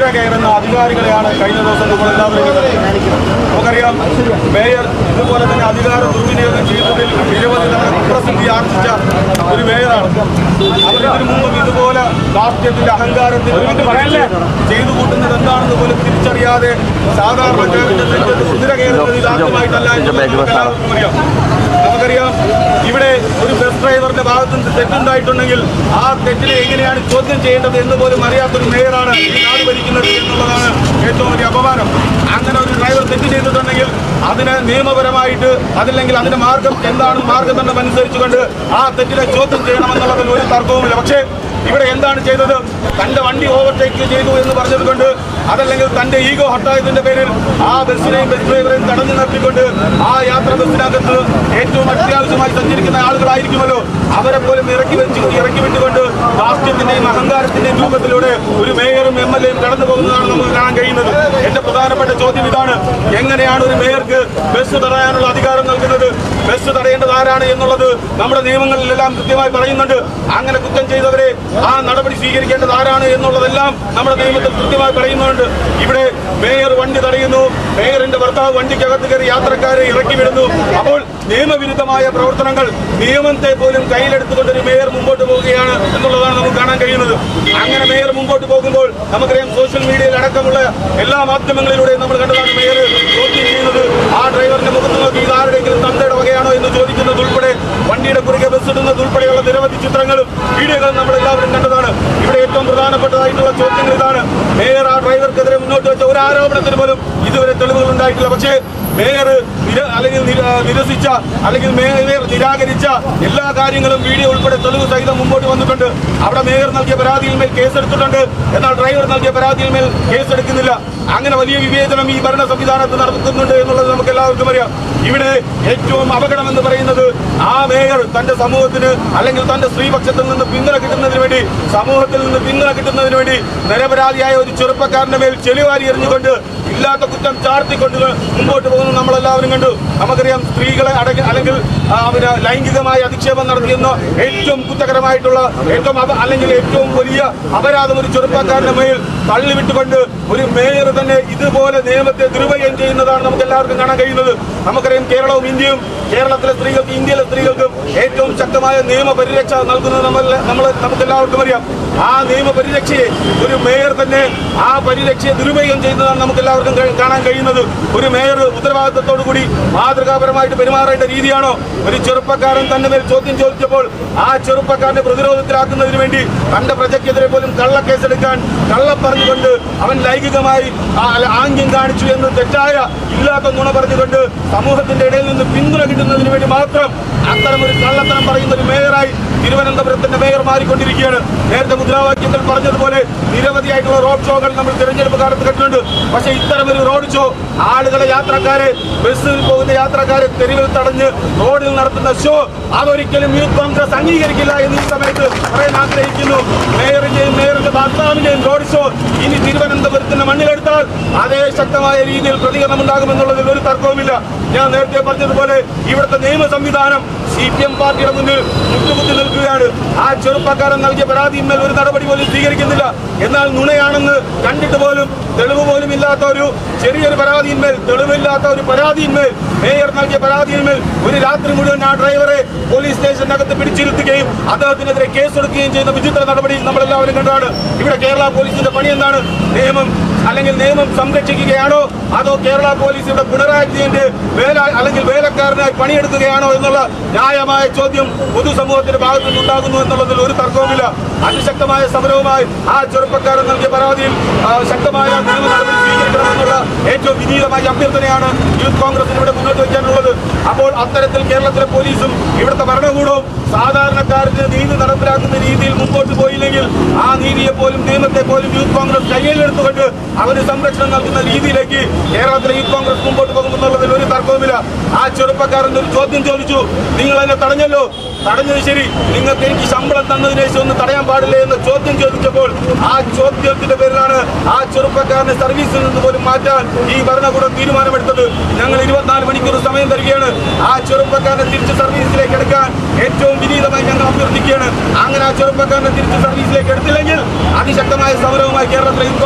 കയറുന്ന അധികാരികളെയാണ് കഴിഞ്ഞ ദിവസം നമ്മൾ എല്ലാവരും കണ്ടത് നമുക്കറിയാം മേയർ ഇതുപോലെ തന്നെ അധികാര ദുർവിനിയോഗം ചെയ്തതിൽ നിരവധി തവണ കുപ്രസിദ്ധി ആർജിച്ച ഒരു മേയറാണ് അവർ ഇതിനു മുമ്പും ഇതുപോലെ രാഷ്ട്രീയത്തിന്റെ അഹങ്കാരത്തിന്റെ ചെയ്തു കൂട്ടുന്നത് എന്താണെന്ന് പോലും തിരിച്ചറിയാതെ സാധാരണക്കാരന്റെ നെഞ്ചത്ത് കുതിര കയറുന്നത് ഇതാദ്യമായിട്ടല്ല എന്ന് നമുക്ക് എല്ലാവർക്കും അറിയാം നമുക്കറിയാം ഇവിടെ ഒരു ബസ് ഡ്രൈവറിന്റെ ഭാഗത്ത് നിന്ന് തെറ്റുണ്ടായിട്ടുണ്ടെങ്കിൽ ആ തെറ്റിനെ എങ്ങനെയാണ് ചോദ്യം ചെയ്യേണ്ടത് എന്ന് പോലും അറിയാത്തൊരു മേയറാണ് ഈ നാട് ഭരിക്കുന്നത് എന്നുള്ളതാണ് ഏറ്റവും വലിയ അപമാനം അങ്ങനെ ഒരു ഡ്രൈവർ തെറ്റ് ചെയ്തിട്ടുണ്ടെങ്കിൽ അതിന് നിയമപരമായിട്ട് അതില്ലെങ്കിൽ അതിന്റെ മാർഗം എന്താണ് മാർഗദണ്ഡം അനുസരിച്ചുകൊണ്ട് ആ തെറ്റിനെ ചോദ്യം ചെയ്യണമെന്നുള്ളതിൽ ഒരു തർക്കവുമില്ല പക്ഷേ ഇവിടെ എന്താണ് ചെയ്തത് തന്റെ വണ്ടി ഓവർടേക്ക് ചെയ്തു എന്ന് പറഞ്ഞതുകൊണ്ട് അതല്ലെങ്കിൽ തന്റെ ഈഗോ ഹട്ടായതിന്റെ പേരിൽ ആ ബസ്സിനെയും ബസ് ഡ്രൈവറെയും തടഞ്ഞു നിർത്തിക്കൊണ്ട് ആ യാത്ര ബസ്സിനകത്ത് ഏറ്റവും അത്യാവശ്യമായി സഞ്ചരിക്കുന്ന ആളുകളായിരിക്കുമല്ലോ അവരെ പോലും ഇറക്കി വെച്ച് ഇറക്കി വിട്ടുകൊണ്ട് രാഷ്ട്രീയത്തിന്റെയും അഹങ്കാരത്തിന്റെയും രൂപത്തിലൂടെ ഒരു മേയറും എം എൽ എയും കടന്നു പോകുന്നതാണ് നമുക്ക് കാണാൻ കഴിയുന്നത് എന്റെ പ്രധാനപ്പെട്ട ചോദ്യം ഇതാണ് എങ്ങനെയാണ് ഒരു മേയർക്ക് ബസ് തടയാനുള്ള അധികാരം നൽകുന്നത് ബസ് തടയേണ്ടത് ആരാണ് എന്നുള്ളത് നമ്മുടെ നിയമങ്ങളിലെല്ലാം കൃത്യമായി പറയുന്നുണ്ട് അങ്ങനെ കുറ്റം ചെയ്തവരെ ആ നടപടി സ്വീകരിക്കേണ്ടത് ആരാണ് എന്നുള്ളതെല്ലാം നമ്മുടെ നിയമത്തിൽ കൃത്യമായി പറയുന്നുണ്ട് ഇവിടെ മേയർ വണ്ടി തടയുന്നു മേയറിന്റെ ഭർത്താവ് വണ്ടിക്കകത്ത് കയറി യാത്രക്കാരെ ഇറക്കി വിടുന്നു അപ്പോൾ നിയമവിരുദ്ധമായ പ്രവർത്തനങ്ങൾ നിയമത്തെ പോലും കയ്യിലെടുത്തുകൊണ്ട് ഒരു മേയർ മുമ്പോട്ട് പോവുകയാണ് എന്നുള്ളതാണ് നമുക്ക് കാണാൻ കഴിയുന്നത് അങ്ങനെ മേയർ മുമ്പോട്ട് പോകുമ്പോൾ നമുക്കറിയാം സോഷ്യൽ മീഡിയയിൽ അടക്കമുള്ള എല്ലാ മാധ്യമങ്ങളിലൂടെയും നമ്മൾ കണ്ടതാണ് മേയർ ചോദ്യം ചെയ്യുന്നത് ആ ഡ്രൈവറിന്റെ മുഖത്ത് നോക്കി ഇത് ആരുടെയെങ്കിലും തന്തയുടെ വകയാണോ എന്ന് ചോദിക്കുന്നത് ഉൾപ്പെടെ വണ്ടിയുടെ കുറുകെ ബസ് ഇടുന്നത് ഉൾപ്പെടെയുള്ള നിരവധി ചിത്രങ്ങളും വീഡിയോകളും നമ്മൾ എല്ലാവരും കണ്ടതാണ് ഇവിടെ ഏറ്റവും പ്രധാനപ്പെട്ടതായിട്ടുള്ള ചോദ്യങ്ങൾ ഇതാണ് മേയർ ആ ഡ്രൈവർക്കെതിരെ മുന്നോട്ട് വെച്ച ഒരു ആരോപണത്തിന് പോലും ഇതുവരെ തെളിവുകൾ ഉണ്ടായിട്ടില്ല പക്ഷേ മേയർ നിര അല്ലെങ്കിൽ നിര- നിരസിച്ച അല്ലെങ്കിൽ മേയർ നിരാകരിച്ച എല്ലാ കാര്യങ്ങളും വീഡിയോ ഉൾപ്പെടെ തെളിവ് സഹിതം മുമ്പോട്ട് വന്നിട്ടുണ്ട് അവിടെ മേയർ നൽകിയ പരാതിയിൽ മേൽ കേസെടുത്തിട്ടുണ്ട് എന്നാൽ ഡ്രൈവർ നൽകിയ പരാതിയിൽ മേൽ കേസെടുക്കുന്നില്ല അങ്ങനെ വലിയ വിവേചനം ഈ ഭരണ സംവിധാനത്ത് നടത്തുന്നുണ്ട് എന്നുള്ളത് നമുക്ക് എല്ലാവർക്കും അറിയാം ഇവിടെ ഏറ്റവും അപകടം എന്ന് പറയുന്നത് ആ മേയർ തന്റെ സമൂഹത്തിന് അല്ലെങ്കിൽ തന്റെ സ്ത്രീപക്ഷത്തിൽ നിന്ന് പിന്തുണ കിട്ടുന്നതിന് വേണ്ടി സമൂഹത്തിൽ നിന്ന് പിന്തുണ കിട്ടുന്നതിന് വേണ്ടി നിരപരാധിയായ ഒരു ചെറുപ്പക്കാരന്റെ മേൽ ചെളിവാരി എറിഞ്ഞുകൊണ്ട് ഇല്ലാത്ത കുറ്റം ചാർത്തിക്കൊണ്ട് മുമ്പോട്ട് പോകുന്നത് നമ്മളെല്ലാവരും കണ്ടു നമുക്കറിയാം സ്ത്രീകളെ അടങ്ങി അല്ലെങ്കിൽ ആ, അവര് ലൈംഗികമായ അധിക്ഷേപം നടത്തിയെന്ന ഏറ്റവും കുറ്റകരമായിട്ടുള്ള ഏറ്റവും അപ- അല്ലെങ്കിൽ ഏറ്റവും വലിയ അപരാധം ഒരു ചെറുപ്പക്കാരന്റെ മേൽ തള്ളിവിട്ടുകൊണ്ട് ഒരു മേയർ തന്നെ ഇതുപോലെ നിയമത്തെ ദുരുപയോഗം ചെയ്യുന്നതാണ് നമുക്ക് എല്ലാവർക്കും കാണാൻ കഴിയുന്നത് നമുക്കറിയാം കേരളവും ഇന്ത്യയും കേരളത്തിലെ സ്ത്രീകൾക്ക് ഇന്ത്യയിലെ സ്ത്രീകൾക്കും ഏറ്റവും ശക്തമായ നിയമപരിരക്ഷ നൽകുന്നത് നമ്മൾ നമ്മൾ നമുക്ക് എല്ലാവർക്കും അറിയാം ആ നിയമപരിരക്ഷയെ ഒരു മേയർ തന്നെ ആ പരിരക്ഷയെ ദുരുപയോഗം ചെയ്യുന്നതാണ് നമുക്ക് എല്ലാവർക്കും കഴി- കാണാൻ കഴിയുന്നത് ഒരു മേയർ ഉത്തരവാദിത്തത്തോടു കൂടി മാതൃകാപരമായിട്ട് പെരുമാറേണ്ട രീതിയാണോ ഒരു ചെറുപ്പക്കാരൻ തന്റെ മേൽ ചോദ്യം ചോദിച്ചപ്പോൾ ആ ചെറുപ്പക്കാരനെ പ്രതിരോധത്തിലാക്കുന്നതിന് വേണ്ടി തന്റെ പ്രജയ്ക്കെതിരെ പോലും കള്ളക്കേസെടുക്കാൻ കള്ള പറഞ്ഞുകൊണ്ട് അവൻ ലൈംഗികമായി ആ- അല്ല, ആംഗ്യം കാണിച്ചു എന്ന് തെറ്റായ ഇല്ലാത്ത നുണ പറഞ്ഞുകൊണ്ട് സമൂഹത്തിന്റെ ഇടയിൽ നിന്ന് പിന്തുണ കിട്ടുന്നതിന് വേണ്ടി മാത്രം അത്തരം ഒരു കള്ളത്തരം പറയുന്ന ഒരു മേയറായി തിരുവനന്തപുരത്തിന്റെ മേയർ മാറിക്കൊണ്ടിരിക്കുകയാണ് നേരത്തെ മുദ്രാവാക്യത്തിൽ പറഞ്ഞതുപോലെ നിരവധിയായിട്ടുള്ള റോഡ് ഷോകൾ നമ്മൾ തിരഞ്ഞെടുപ്പ് കാലത്ത് കണ്ടിട്ടുണ്ട് പക്ഷേ ഇത്തരം ഒരു റോഡ് ഷോ ആളുകളെ യാത്രക്കാരെ ബസ്സിൽ പോകുന്ന യാത്രക്കാരെ തെരുവിൽ തടഞ്ഞ് റോഡിൽ നടത്തുന്ന ഷോ അതൊരിക്കലും യൂത്ത് കോൺഗ്രസ് അംഗീകരിക്കില്ല എന്ന് ഈ സമയത്ത് പറയാൻ ആഗ്രഹിക്കുന്നു മേയറിന്റെയും മേയറിന്റെ ഭർത്താവിന്റെയും റോഡ് ഷോ ഇനി തിരുവനന്തപുരത്തിന്റെ മണ്ണിലെടുത്താൽ അതേ ശക്തമായ രീതിയിൽ പ്രതികരണം ഉണ്ടാകുമെന്നുള്ളതിൽ ഒരു തർക്കവുമില്ല ഞാൻ നേരത്തെ പറഞ്ഞതുപോലെ ഇവിടുത്തെ നിയമ സംവിധാനം സി പി എം പാർട്ടിയുടെ മുന്നിൽ മുട്ടുകുത്തി നിൽക്കുകയാണ് ആ ചെറുപ്പക്കാരൻ നൽകിയ പരാതിയിന്മേൽ ഒരു നടപടി പോലും സ്വീകരിക്കുന്നില്ല എന്നാൽ നുണയാണെന്ന് കണ്ടിട്ട് പോലും തെളിവ് പോലും ഇല്ലാത്ത ഒരു ചെറിയൊരു പരാതിയിന്മേൽ തെളിവില്ലാത്ത ഒരു പരാതിയിന്മേൽ മേയർ നൽകിയ പരാതിയിന്മേൽ ഒരു രാത്രി മുഴുവൻ ആ ഡ്രൈവറെ പോലീസ് സ്റ്റേഷനകത്ത് പിടിച്ചിരുത്തുകയും അദ്ദേഹത്തിനെതിരെ കേസെടുക്കുകയും ചെയ്യുന്ന വിചിത്ര നടപടി നമ്മളെല്ലാവരും കണ്ടാണ് ഇവിടെ കേരള പോലീസിന്റെ പണി എന്താണ് നിയമം അല്ലെങ്കിൽ നിയമം സംരക്ഷിക്കുകയാണോ അതോ കേരള പോലീസ് ഇവിടെ പിണറായി വിജയന്റെ വേല അല്ലെങ്കിൽ വേലക്കാരനായി പണിയെടുക്കുകയാണോ എന്നുള്ള ന്യായമായ ചോദ്യം പൊതുസമൂഹത്തിന്റെ ഭാഗത്തു നിന്നുണ്ടാകുന്നു എന്നുള്ളതിൽ ഒരു തർക്കവുമില്ല അതിശക്തമായ സമരവുമായി ആ ചെറുപ്പക്കാരൻ നൽകിയ പരാതിയിൽ ആ, ശക്തമായ നിയമ നടപടി സ്വീകരിക്കണമെന്നുള്ള ഏറ്റവും വിനീതമായ അഭ്യർത്ഥനയാണ് യൂത്ത് കോൺഗ്രസിന് ഇവിടെ മുന്നോട്ട് വയ്ക്കാനുള്ളത് അപ്പോൾ അത്തരത്തിൽ കേരളത്തിലെ പോലീസും ഇവിടുത്തെ ഭരണകൂടവും സാധാരണക്കാരന് നീതി നടപ്പിലാക്കുന്ന രീതിയിൽ മുമ്പോട്ട് പോയില്ലെങ്കിൽ ആ നീതിയെ പോലും നിയമത്തെ പോലും യൂത്ത് കോൺഗ്രസ് കയ്യിലെടുത്തുകൊണ്ട് അവന് സംരക്ഷണം നൽകുന്ന രീതിയിലേക്ക് കേരളത്തിലെ യൂത്ത് കോൺഗ്രസ് മുമ്പോട്ട് പോകുമെന്നുള്ളതിൽ ഒരു തർക്കവുമില്ല ആ ചെറുപ്പക്കാരൻ ഒരു ചോദ്യം ചോദിച്ചു നിങ്ങൾ എന്നെ തടഞ്ഞല്ലോ തടഞ്ഞത് ശരി നിങ്ങൾക്ക് എനിക്ക് ശമ്പളം തന്നതിന് ശേഷം ഒന്ന് തടയാൻ പാടില്ലേ എന്ന ചോദ്യം ചോദിച്ചപ്പോൾ ആ ചോദ്യത്തിന്റെ പേരിലാണ് ആ ചെറുപ്പക്കാരനെ സർവീസിൽ നിന്ന് പോലും മാറ്റാൻ ഈ ഭരണകൂടം തീരുമാനമെടുത്തത് ഞങ്ങൾ ഇരുപത്തിനാല് മണിക്കൂർ സമയം തരികയാണ് ആ ചെറുപ്പക്കാരനെ തിരിച്ച് സർവീസിലേക്ക് എടുക്കാൻ ഏറ്റവും വിനീതമായി ഞങ്ങൾ അഭ്യർത്ഥിക്കുകയാണ് അങ്ങനെ ആ ചെറുപ്പക്കാരനെ തിരിച്ച് സർവീസിലേക്ക് എടുത്തില്ലെങ്കിൽ അതിശക്തമായ സമരവുമായി കേരളത്തിലെ യൂത്ത് കോൺഗ്രസ് മുന്നോട്ട്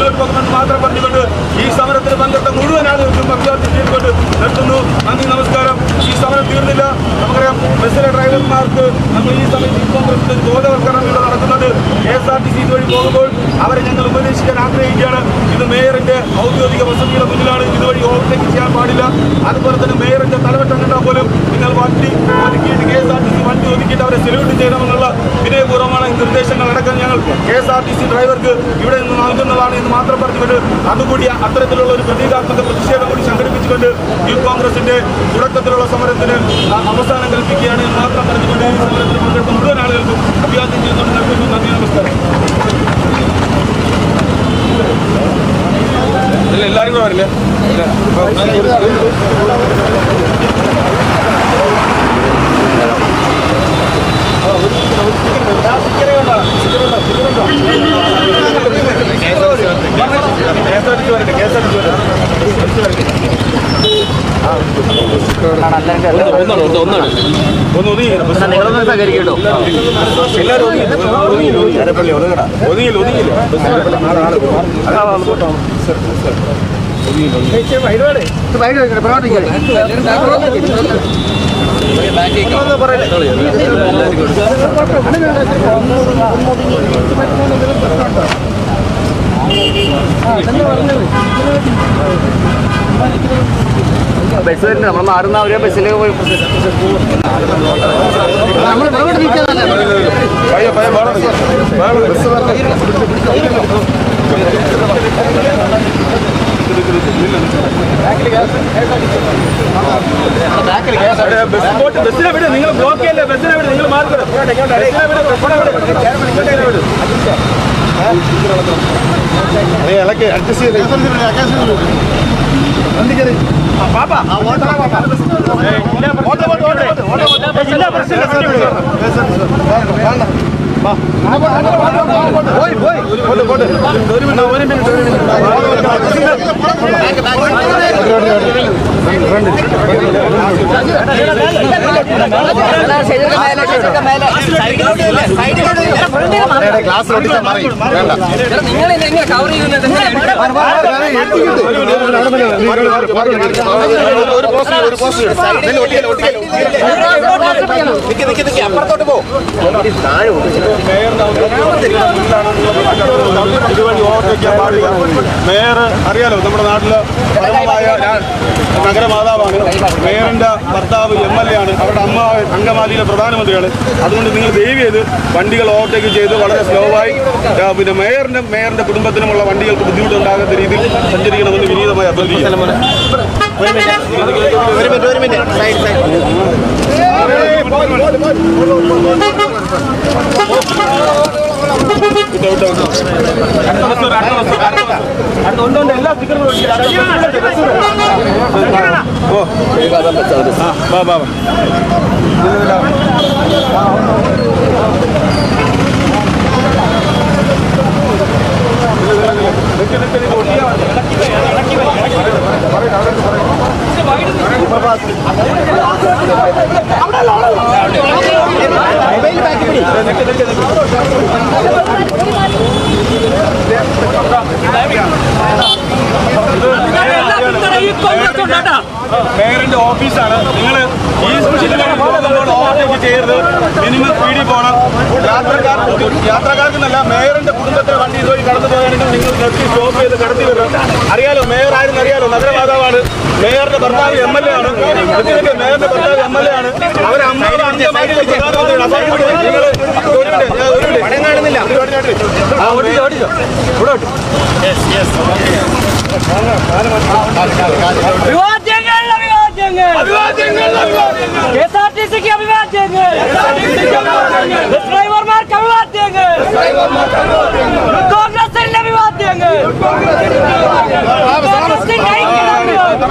മുന്നോട്ട് പോകുമെന്ന് മാത്രം പറഞ്ഞുകൊണ്ട് ഈ സമരത്തിൽ പങ്കെടുത്ത മുഴുവൻ ആളുകൾക്കും അഭ്യർത്ഥി ചെയ്തുകൊണ്ട് നിർത്തുന്നു നന്ദി നമസ്കാരം ഈ സമരം തീർന്നില്ല നമുക്കറിയാം ബസ്സിലെ ഡ്രൈവർമാർക്ക് നമ്മൾ ഈ സമയത്ത് ഈ കോൺഗ്രസിന്റെ ബോധവൽക്കരണം ഇവിടെ നടക്കുന്നത് K S R T C വഴി പോകുമ്പോൾ അവരെ ഞങ്ങൾ ഉപദേശിക്കാൻ ആഗ്രഹിക്കുകയാണ് ഇത് മേയറിന്റെ ഔദ്യോഗിക വസതിയുടെ മുന്നിലാണ് ഇതുവഴി ഓവർടേക്ക് ചെയ്യാൻ പാടില്ല അതുപോലെ തന്നെ മേയറിന്റെ തലവട്ടം കണ്ടാൽ പോലും നിങ്ങൾ വണ്ടി ഒതുക്കിയിട്ട് K S R T C വണ്ടി ഒതുക്കിയിട്ട് അവരെ സെല്യൂട്ട് ചെയ്യണമെന്നുള്ള വിനയപൂർവ്വമാണ് ഈ നിർദ്ദേശങ്ങൾ അടക്കം ഞങ്ങൾ K S R T C ഡ്രൈവർക്ക് ഇവിടെ നിന്ന് നൽകുന്നതാണ് എന്ന് മാത്രം പറഞ്ഞുകൊണ്ട് അതുകൂടി അത്തരത്തിലുള്ള ഒരു പ്രതീകാത്മക പ്രതിഷേധം കൂടി സംഘടിപ്പിച്ചുകൊണ്ട് യൂത്ത് കോൺഗ്രസിന്റെ തുടക്കത്തിലുള്ള സമരത്തിന് ആ അവസാനം കൽപ്പിക്കുകയാണ് എന്ന് മാത്രം പറഞ്ഞുകൊണ്ട് ഈ സമരത്തിൽ പങ്കെടുത്ത മുഴുവൻ ആളുകൾക്കും അഭിവാദ്യം ചെയ്യുന്നുണ്ട് നൽകുന്നു നന്ദി നമസ്കാരം ഇല്ല എല്ലാവരും കൂടെ വരില്ലേ ഒന്ന് ഒതുങ്ങി നിങ്ങളൊന്ന് സഹകരിക്കട്ടോ എല്ലാവരും ഒതുങ്ങി ഒതുങ്ങിയില്ല ഒതുങ്ങിയില്ല ബസ് വരുന്നത് നമ്മൾ മാറുന്ന അവരെ ബസ്സിൽ പോയി നമ്മൾ ഇവിടെ ഇരിക്കാന്നല്ലേ പയ്യെ പയ്യെ വേണം വേണം ബസ് പോട്ട് ബസ്സിനെ വിട് നിങ്ങൾ ബ്ലോക്ക് ചെയ്യല്ലേ ബസ്സിനെ വിട് നിങ്ങൾ മാറി വിട്. ബസ്സിനെ വിട് ബസ്സിനെ വിട് ബസ്സിനെ വിട് ഇളക്കി അഡ്ജസ്റ്റ് ചെയ്ത് പാപ്പാ ഏയ്, ഇല്ല, auto, auto, auto, auto, auto. ഏയ്, ഇല്ല, പ്രശ്നമില്ല, പ്രശ്നമില്ല. പോയി, പോയി. പോട്ടെ, പോട്ടെ. ഒരു മിനിറ്റ്, ഒരു മിനിറ്റ്, ഒരു ക്ലാസ് ഓടിച്ചാൽ മാറി വേണ്ട നിങ്ങൾ എങ്ങനെ കവർ ചെയ്യുന്നത് ഒരു പോസ്റ്റ് ഒരു പോസ്റ്റ് നിക്ക് നിക്ക് നിക്ക് അപ്പുറത്തോട്ട് പോ ഇതുവഴി ഓവർടേക്കാൻ പാടില്ല മേയർ അറിയാലോ നമ്മുടെ നാട്ടില് പ്രഥമമായ രാ- നഗരമാതാവാണ് മേയറിന്റെ ഭർത്താവ് എം എൽ എ ആണ് അവരുടെ അമ്മ അങ്കമാലിയിലെ പ്രധാനമന്ത്രിയാണ് അതുകൊണ്ട് നിങ്ങൾ ദയവ് ചെയ്ത് വണ്ടികൾ ഓവർടേക്ക് ചെയ്ത് വളരെ സ്ലോ ആയി ആ, പിന്നെ മേയറിന്റെ മേയറിന്റെ കുടുംബത്തിനുമുള്ള വണ്ടികൾക്ക് ബുദ്ധിമുട്ടുണ്ടാകാത്ത രീതിയിൽ സഞ്ചരിക്കണമെന്ന് വിനീതമായി അഭ്യർത്ഥിക്കുന്നു ഒരു മിനിറ്റ് ഒരു മിനിറ്റ് സൈഡ് സൈഡ് എല്ലാ സ്റ്റിക്കറുകളും ഓ ആ വാ വാ വാ മേയറിന്റെ ഓഫീസാണ് നിങ്ങൾ ഈ സ്പെഷ്യലിലേക്ക് പോകുമ്പോൾ ഓവർടേക്ക് ചെയ്യരുത് മിനിമം സ്പീഡിൽ പോകണം യാത്രക്കാർ യാത്രക്കാർക്കെന്നല്ല മേയറിന്റെ കുടുംബത്തിലെ വണ്ടി ഇതുവഴി കടന്നു പോയാണെങ്കിൽ നിങ്ങൾ നിർത്തി സ്റ്റോപ്പ് ചെയ്ത് കടത്തി വരണം അറിയാലോ മേയർ ആയിരുന്നു അറിയാലോ നഗരമാതാവാണ് മേയറിന്റെ ഭർത്താവ് എം എൽ എ ആണ് ഇതിനൊക്കെ മേയറിന്റെ ഭർത്താവ് എം എൽ എ ആണ് അവർ അമ്മയുടെ അംഗമായിട്ടുള്ള പ്രധാനമന്ത്രിയാണ് അപ്പോൾ നിങ്ങൾ ഒരു മിനിറ്റ് ഞാൻ ഒരു മിനിറ്റ് കാണുന്നില്ല ആ ഓടിച്ചോ ഓടിച്ചോ ഇവിടെ ഓടി അഭിവാദ്യങ്ങൾ അഭിവാദ്യങ്ങൾ കെ എസ് ആർ ടി സിക്ക് അഭിവാദ്യങ്ങൾ ബസ് ഡ്രൈവർമാർക്ക് അഭിവാദ്യങ്ങൾ കോൺഗ്രസിന്റെ അഭിവാദ്യങ്ങൾ കോൺഗ്രസിന്റെ ഐക്യദാർഢ്യം.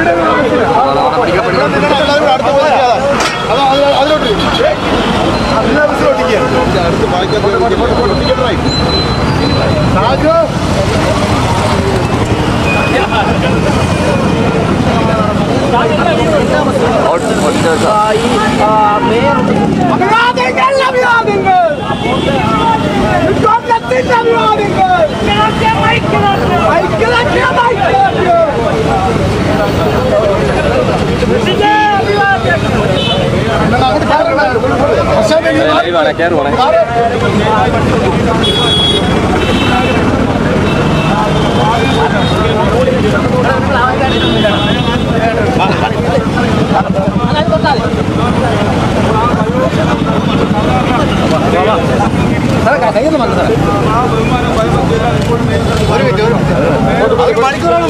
അഭിവാദ്യങ്ങൾ അഭിവാദ്യങ്ങൾ കോൺഗ്രസിന്റെ അഭിവാദ്യങ്ങൾ ഐക്യദാർഢ്യം കയറുവാണേ കയറുവാണേ ഒരു മിനിറ്റ് ഒരു മിനിറ്റ് ഒരു മണിക്കൂറാണ്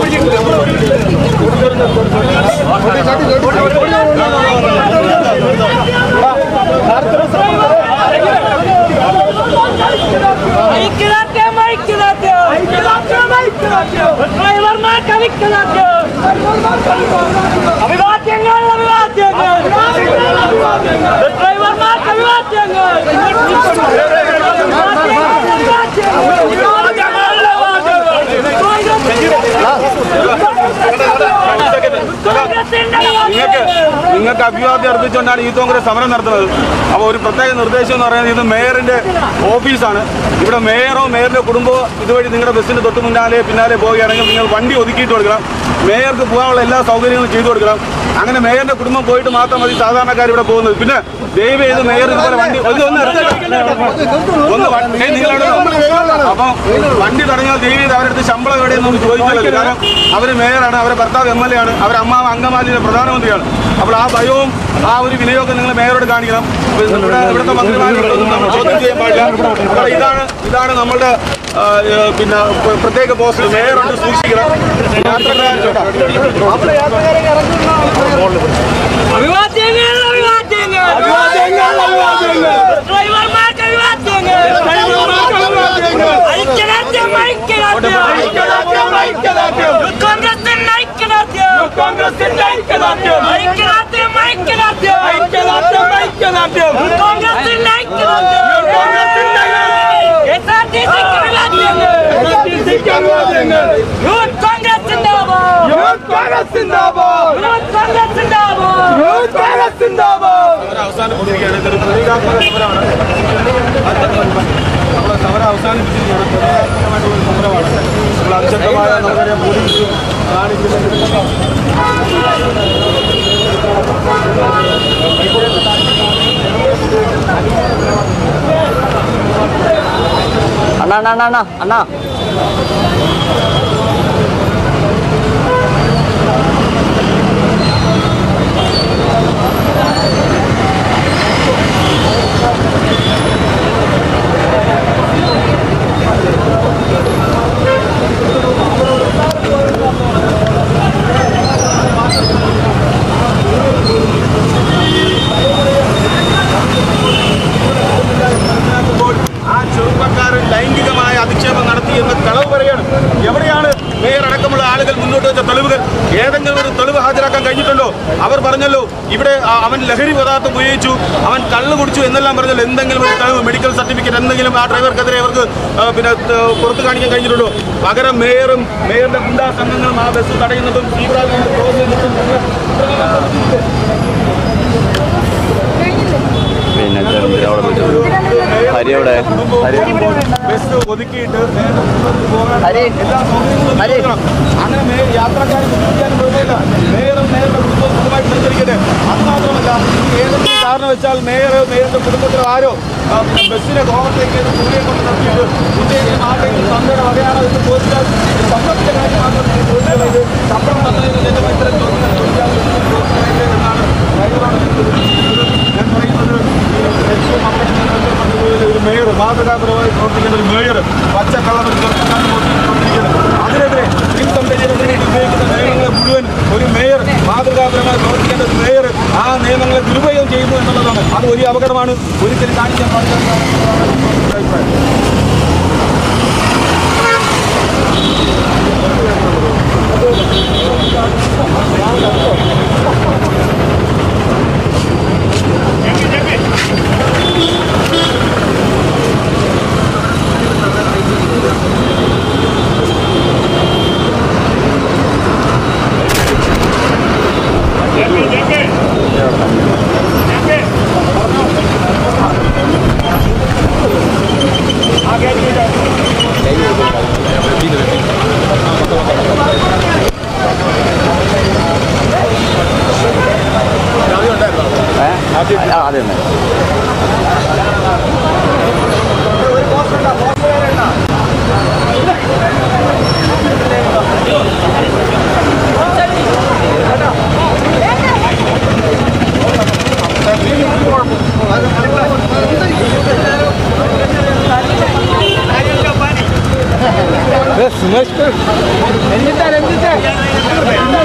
ഐക്യദാർഢ്യം ഐക്യദാർഢ്യം ഐക്യദാർഢ്യം ഐക്യദാർഢ്യം ഡ്രൈവർമാർക്ക് ഐക്യദാർഢ്യം അഭിവാദ്യങ്ങൾ അഭിവാദ്യങ്ങൾ ഡ്രൈവർമാർക്ക് അഭിവാദ്യങ്ങൾ നിങ്ങൾക്ക് നിങ്ങൾക്ക് അഭിവാദ്യം അർപ്പിച്ചുകൊണ്ടാണ് യൂത്ത് കോൺഗ്രസ് സമരം നടത്തുന്നത് അപ്പോൾ ഒരു പ്രത്യേക നിർദ്ദേശം എന്ന് പറയുന്നത് ഇത് മേയറിന്റെ ഓഫീസാണ് ഇവിടെ മേയറോ മേയറിന്റെ കുടുംബമോ ഇതുവഴി നിങ്ങളുടെ ബസ്സിന് തൊട്ട് മുന്നാലെ പിന്നാലെ പോവുകയാണെങ്കിൽ നിങ്ങൾ വണ്ടി ഒതുക്കിയിട്ട് കൊടുക്കണം മേയർക്ക് പോകാനുള്ള എല്ലാ സൗകര്യങ്ങളും ചെയ്തു കൊടുക്കണം അങ്ങനെ മേയറിന്റെ കുടുംബം പോയിട്ട് മാത്രം മതി സാധാരണക്കാർ ഇവിടെ പോകുന്നത് പിന്നെ ദയവ് ചെയ്ത് മേയർ ഇതുപോലെ വണ്ടി ഒന്ന് ഒന്ന് നിർത്തണം. ഒന്ന് വണ്ടി നിങ്ങളുടെ അപ്പം വണ്ടി തുടങ്ങിയാൽ ദയവ് ചെയ്ത് അവരുടെ ശമ്പളം എവിടെയെന്ന് നമുക്ക് ചോദിച്ചല്ലോ കാരണം അവർ മേയറാണ് അവരെ ഭർത്താവ് എം എൽ എ ആണ് അവർ അമ്മാവ് അങ്കമാലിയിലെ പ്രധാനമന്ത്രിയാണ് അപ്പോൾ ആ ഭയവും ആ ഒരു വിനയമൊക്കെ നിങ്ങൾ മേയറോട് കാണിക്കണം അപ്പോൾ ഇവിടെ ഇവിടുത്തെ മന്ത്രിമാരോടൊന്നും നമ്മൾ ചോദ്യം ചെയ്യാൻ പാടില്ല അപ്പോൾ ഇതാണ് ഇതാണ് നമ്മളുടെ ആ, ഏ, പിന്നെ പ്ര- പ്രത്യേക പോസ്റ്റ് മേയറുണ്ട് സൂക്ഷിക്കണം യാത്രക്കാർ അഭിവാദ്യങ്ങൾ അഭിവാദ്യങ്ങൾ അഭിവാദ്യങ്ങൾ, അഭിവാദ്യങ്ങൾ. ഡ്രൈവർമാർക്ക് അഭിവാദ്യങ്ങൾ ഐക്യദാർഢ്യം ഐക്യദാർഢ്യം ഐക്യദാർഢ്യം, ഐക്യദാർഢ്യം. യൂത്ത് കോൺഗ്രസിന്റെ ഐക്യദാർഢ്യം കോൺഗ്രസിന്റെ ഐക്യദാർഢ്യം ഐക്യദാർഢ്യം ഐക്യദാർഢ്യം ഐക്യദാർഢ്യം ഐക്യദാർഢ്യം യൂത്ത് കോൺഗ്രസിന്റെ ഐക്യദാർഢ്യം യൂത്ത് കോൺഗ്രസിന്റെ KSRTC അഭിവാദ്യങ്ങൾ യൂത്ത് കോൺഗ്രസ് സിന്ദാബാദ് യൂത്ത് കോൺഗ്രസ് സിന്ദാബാദ് യൂത്ത് കോൺഗ്രസ് സിന്ദാബാദ് യൂത്ത് കോൺഗ്രസ് സിന്ദാബാദ് സമരം അവസാനിപ്പിച്ചിരിക്കുകയാണ് ഇതൊരു പ്രതീകാത്മക സമരമാണ് നമ്മൾ സമരം അവസാനിപ്പിച്ചിരിക്കുകയാണ് പ്രതീകാത്മകമായിട്ടുള്ള ഒരു സമരമാണ് നമ്മൾ അതിശക്തമായ നമുക്കറിയാം പോലീസ് കാണിക്കുന്ന അണ്ണാ അണ്ണാ അണ്ണാ അണ്ണാ അണ്ണാ മനസ്സിലാക്കുമ്പോൾ ആ ചെറുപ്പക്കാരൻ ലൈംഗികമായ അധിക്ഷേപം നടത്തി എന്ന് കളവ് പറയാണ് എവിടെയാണ് മേയർ അടക്കമുള്ള ആളുകൾ മുന്നോട്ട് വെച്ച തെളിവുകൾ ഏതെങ്കിലും ഒരു തെളിവ് ഹാജരാക്കാൻ കഴിഞ്ഞിട്ടുണ്ടോ അവർ പറഞ്ഞല്ലോ ഇവിടെ ആ, അവൻ ലഹരി പദാർത്ഥം ഉപയോഗിച്ചു അവൻ കള്ള് കുടിച്ചു എന്നെല്ലാം പറഞ്ഞല്ലോ എന്തെങ്കിലും ഒരു തെളിവ് മെഡിക്കൽ സർട്ടിഫിക്കറ്റ് എന്തെങ്കിലും ആ ഡ്രൈവർക്കെതിരെ അവർക്ക് ആ, പിന്നെ ത- പുറത്ത് കാണിക്കാൻ കഴിഞ്ഞിട്ടുണ്ടോ പകരം മേയറും മേയറുടെ ഗുണ്ടാ സംഘങ്ങളും ആ ബസ് തടയുന്നതും തീവ്രവാദം ക്രോസ് ചെയ്തിട്ടും പിന്നെ അവിടെ ഹരി എവിടെ ബസ് ഒതുക്കിയിട്ട് എല്ലാ സൗകര്യങ്ങളും കൊടുക്കണം. അങ്ങനെ മേ യാത്രക്കാർ ബുദ്ധിമുട്ടിയാലും കുഴപ്പമില്ല മേയറും മേയറുടെ കുടുംബവും സുഖമായിട്ട് സഞ്ചരിക്കട്ടെ അത് മാത്രമല്ല ഈ ഏതെങ്കിലും കാരണം വെച്ചാൽ മേയർ മേയറുടെ കുടുംബത്തിലോ ആരോ ആ, പിന്നെ ബസ്സിനെ കോവത്തേക്ക് തുണിയെ കൊണ്ട് നിർത്തിയിട്ട് കുട്ടിയെങ്കിലും ആരുടെയും തന്തയുടെ വകയാണോ എന്ന് ചോദിച്ചാൽ ഇത് സമ്പത്തിന്റെ കാര്യം മാത്രമേ ചോദിച്ചാൽ ഇത് ശമ്പളം തന്നതിന് ഞങ്ങൾ ഇത്തരം ചോദ്യങ്ങൾ ചോദിച്ചാൽ എന്നാണ് ഡ്രൈവറോട് ഞാൻ പറയുന്നത് ലക്ഷ്യം അപ്പച്ചൻ ഒരു മേയർ മാതൃകാപരമായി പ്രവർത്തിക്കുന്ന ഒരു മേയർ പച്ചക്കള്ളം ഒരു ചെറുപ്പക്കാരൻ പ്രവർത്തിക്കുന്നത് അതിനെതിരെ ഇൻകം ടെലിവിഷന് വേണ്ടി ഉപയോഗിക്കുന്ന നിയമങ്ങളെ മുഴുവൻ ഒരു മേയർ മാതൃകാപരമായി പ്രവർത്തിക്കേണ്ട ഒരു മേയർ ആ നിയമങ്ങളെ ദുരുപയോഗം ചെയ്യുന്നു എന്നുള്ളതാണ് അത് വലിയ അപകടമാണ് ഒരിക്കലും കാണിക്കാൻ പാടില്ല എന്നാണ് എൻ്റെ അഭിപ്രായം Jackie, രഞ്ജിത്തെ രഞ്ജിത്തെ